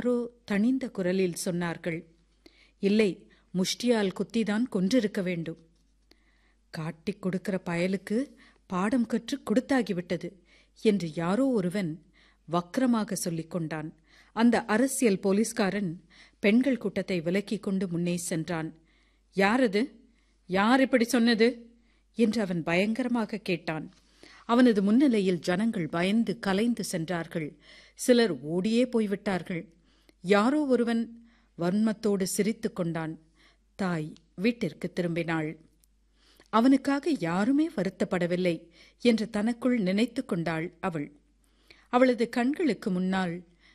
யாரோ தணிந்த குரலில் சொன்னார்கள் இல்லை முஷ்டியால் குத்திதான் கொன்றிருக்க வேண்டும் காட்டிக் கொடுக்கிற பயலுக்கு பாடம் கற்று கொடுத்தாகிவிட்டது என்று யாரோ ஒருவன் வக்கிரமாக சொல்லிக் கொண்டான் அந்த அரசியல் போலீஸ்காரன் பெண்கள் கூட்டத்தை விலக்கிக் கொண்டு முன்னே சென்றான் யாரது யார் இப்படி சொன்னது என்று அவன் பயங்கரமாக கேட்டான் அவனது முன்னிலையில் ஜனங்கள் பயந்து கலைந்து சென்றார்கள் சிலர் ஓடியே போய்விட்டார்கள் யாரோ ஒருவன் வன்மத்தோடு சிரித்துக் கொண்டான் தாய் வீட்டிற்கு திரும்பினாள் அவனுக்காக யாருமே வருத்தப்படவில்லை என்று தனக்குள் நினைத்து கொண்டாள் அவள் அவளது கண்களுக்கு முன்னால்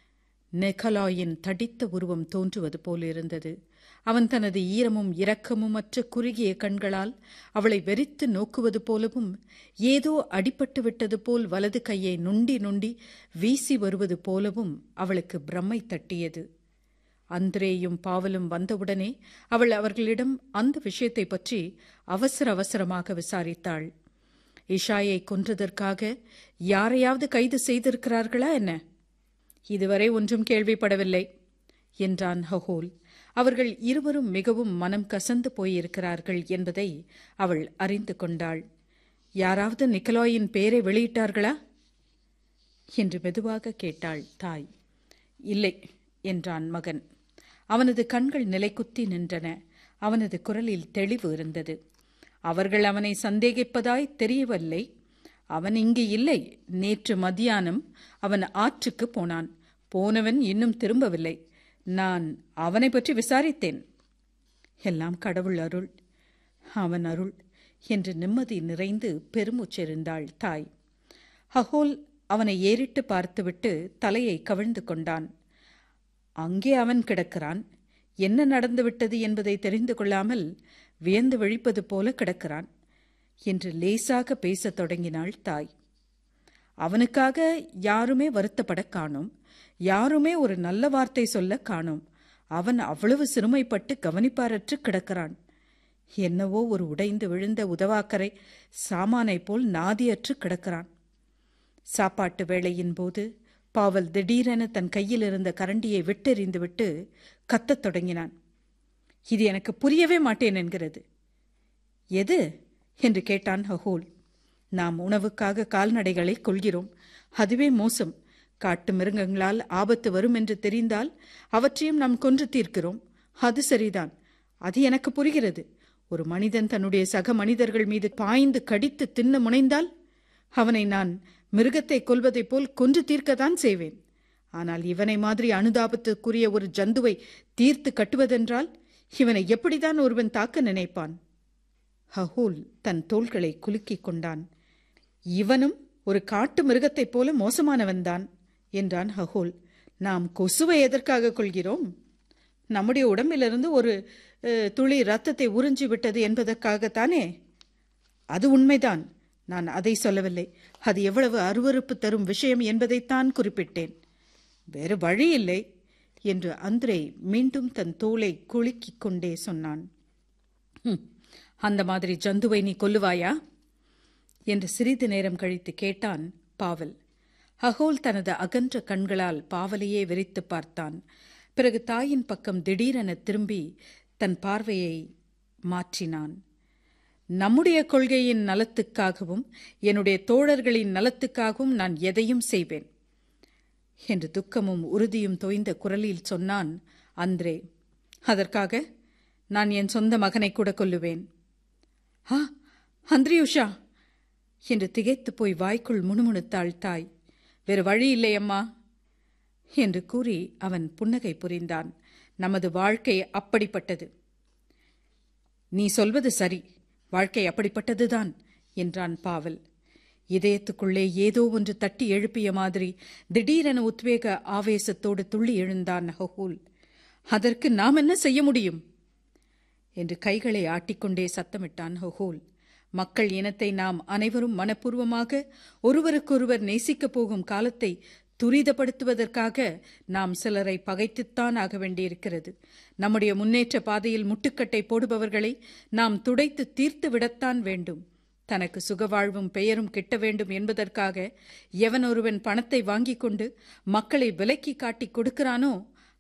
நெகலாயின் தடித்த உருவம் தோன்றுவது போலிருந்தது அவன் தனது ஈரமும் இரக்கமுமற்ற குறுகிய கண்களால் அவளை வெறித்து நோக்குவது போலவும் ஏதோ அடிபட்டு விட்டது போல் வலது கையை நுண்டி நுண்டி வீசி வருவது போலவும் அவளுக்கு பிரம்மை தட்டியது அந்திரேயும் பாவலும் வந்தவுடனே அவள் அவர்களிடம் அந்த விஷயத்தை பற்றி அவசர அவசரமாக விசாரித்தாள் இஷாயை கொன்றதற்காக யாரையாவது கைது செய்திருக்கிறார்களா என்ன இதுவரை ஒன்றும் கேள்விப்படவில்லை என்றான் ஹஹோல் அவர்கள் இருவரும் மிகவும் மனம் கசந்து போயிருக்கிறார்கள் என்பதை அவள் அறிந்து கொண்டாள் யாராவது நிக்கலாயின் பெயரை வெளியிட்டார்களா என்று மெதுவாக கேட்டாள் தாய் இல்லை என்றான் மகன் அவனது கண்கள் நிலைக்குத்தி நின்றன அவனது குரலில் தெளிவு இருந்தது அவர்கள் அவனை சந்தேகிப்பதாய் தெரியவில்லை அவன் இங்கு இல்லை நேற்று மதியானம் அவன் ஆற்றுக்கு போனான் போனவன் இன்னும் திரும்பவில்லை நான் அவனை பற்றி விசாரித்தேன் எல்லாம் கடவுள் அருள் அவன் அருள் என்று நிம்மதி நிறைந்து பெருமூச்செறிந்தாள் தாய் ஹஹோல் அவனை ஏறிட்டு பார்த்துவிட்டு தலையை கவிழ்ந்து கொண்டான் அங்கே அவன் கிடக்கிறான் என்ன நடந்துவிட்டது என்பதை தெரிந்து கொள்ளாமல் வியந்து விழிப்பது போல கிடக்கிறான் என்று லேசாக பேசத் தொடங்கினாள் தாய் அவனுக்காக யாருமே வருத்தப்பட காணோம் யாருமே ஒரு நல்ல வார்த்தை சொல்ல காணோம் அவன் அவ்வளவு சிறுமைப்பட்டு கவனிப்பாரற்று கிடக்கிறான் என்னவோ ஒரு உடைந்து விழுந்த உதவாக்கரை சாமானை போல் நாதியற்று கிடக்கிறான் சாப்பாட்டு வேளையின் போது பாவல் திடீரென தன் கையில் இருந்த கரண்டியை விட்டெறிந்துவிட்டு கத்தத் தொடங்கினான் இது எனக்கு புரியவே மாட்டேன் என்கிறது எது என்று கேட்டான் ஹஹோல் நாம் உணவுக்காக கால்நடைகளை கொள்கிறோம் அதுவே மோசம் காட்டு மிருகங்களால் ஆபத்து வரும் என்று தெரிந்தால் அவற்றையும் நாம் கொன்று தீர்க்கிறோம் அது சரிதான் அது எனக்கு புரிகிறது ஒரு மனிதன் தன்னுடைய சக மனிதர்கள் மீது பாய்ந்து கடித்து தின்ன முனைந்தால் அவனை நான் மிருகத்தை கொல்வதைப் போல் கொன்று தீர்க்கத்தான் செய்வேன் ஆனால் இவனை மாதிரி அனுதாபத்துக்குரிய ஒரு ஜந்துவை தீர்த்து கட்டுவதென்றால் இவனை எப்படிதான் ஒருவன் தாக்க நினைப்பான் ஹஹூல் தன் தோள்களை குலுக்கிக் கொண்டான் இவனும் ஒரு காட்டு மிருகத்தைப் போல மோசமானவன்தான் என்றான் ஹஹோல் நாம் கொசுவை எதற்காக கொள்கிறோம் நம்முடைய உடம்பிலிருந்து ஒரு அஹ், துளி ரத்தத்தை உறிஞ்சி விட்டது என்பதற்காகத்தானே அது உண்மைதான் நான் அதை சொல்லவில்லை அது எவ்வளவு அருவருப்பு தரும் விஷயம் என்பதைத்தான் குறிப்பிட்டேன் வேறு வழி இல்லை என்று அந்திரே மீண்டும் தன் தோலை குலுக்கிக் கொண்டே சொன்னான் "ஹும், அந்த மாதிரி ஜந்துவை நீ கொல்லுவாயா என்று சிறிது நேரம் கழித்து கேட்டான் பாவல் அகோல் தனது அகன்ற கண்களால் பாவலையே வெறித்துப் பார்த்தான் பிறகு தாயின் பக்கம் திடீரென திரும்பி தன் பார்வையை மாற்றினான் நம்முடைய கொள்கையின் நலத்துக்காகவும் என்னுடைய தோழர்களின் நலத்துக்காகவும் நான் எதையும் செய்வேன் என்று துக்கமும் உறுதியும் தோய்ந்த குரலில் சொன்னான் அந்திரே அதற்காக நான் என் சொந்த மகனை கூட கொல்லுவேன் ஆ அந்திரியுஷா என்று திகைத்துப் போய் வாய்க்குள் முணுமுணுத்தாள் தாய் வேறு வழி இல்லை அம்மா என்று கூறி அவன் புன்னகை புரிந்தான் நமது வாழ்க்கை அப்படிப்பட்டது நீ சொல்வது சரி வாழ்க்கை அப்படிப்பட்டதுதான் என்றான் பாவல் இதயத்துக்குள்ளே ஏதோ ஒன்று தட்டி எழுப்பிய மாதிரி திடீரென உத்வேக ஆவேசத்தோடு துள்ளி எழுந்தான் ஹஹூல் அதற்கு நாம் என்ன செய்ய முடியும் என்று கைகளை ஆட்டிக்கொண்டே சத்தமிட்டான் ஹொஹோல் மக்கள் இனத்தை நாம் அனைவரும் மனப்பூர்வமாக ஒருவருக்கொருவர் நேசிக்கப் போகும் காலத்தை துரிதப்படுத்துவதற்காக நாம் சிலரை பகைத்துத்தான் ஆக வேண்டியிருக்கிறது நம்முடைய முன்னேற்ற பாதையில் முட்டுக்கட்டை போடுபவர்களை நாம் துடைத்து தீர்த்து விடத்தான் வேண்டும் தனக்கு சுகவாழ்வும் பெயரும் கிட்ட வேண்டும் என்பதற்காக எவன் ஒருவன் பணத்தை வாங்கிக் கொண்டு மக்களை விலக்கி காட்டிக் கொடுக்கிறானோ